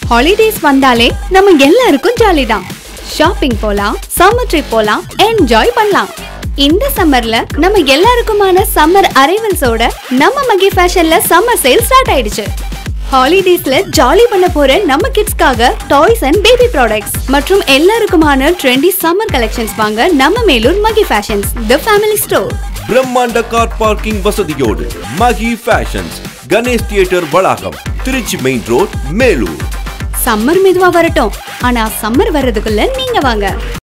holidays வந்தாலே நம்ம எல்லாருக்கும் ஜாலி தான் ஷாப்பிங் போலாம் சம்மர் ட்ரிப் போலாம் என்ஜாய் பண்ணலாம் இந்த சம்மர்ல நம்ம எல்லாருக்குமான சம்மர் அரைவல்ஸோட நம்ம மகி ஃபேஷன்ல சம்மர் சேல் ஸ்டார்ட் ஆயிடுச்சு ஹாலிடேஸ்ல ஜாலி பண்ண போற நம்ம கிட்ஸ்க்காக டாய்ஸ் அண்ட் பேபி ப்ராடக்ட்ஸ் மற்றும் எல்லாருக்குமான ட்ரெண்டி சம்மர் கலெக்ஷன்ஸ் வாங்க நம்ம Melur Magi fashions the family store பிரம்மாண்ட கார் பார்க்கிங் வசதியோடு மகி ஃபேஷன்ஸ் கணேஷ் தியேட்டர் வளாகம் Trichy main road Melur summer மெதுவா வரட்டும் ஆனா சம்மர் வர்றதுக்குள்ள நீங்க வாங்க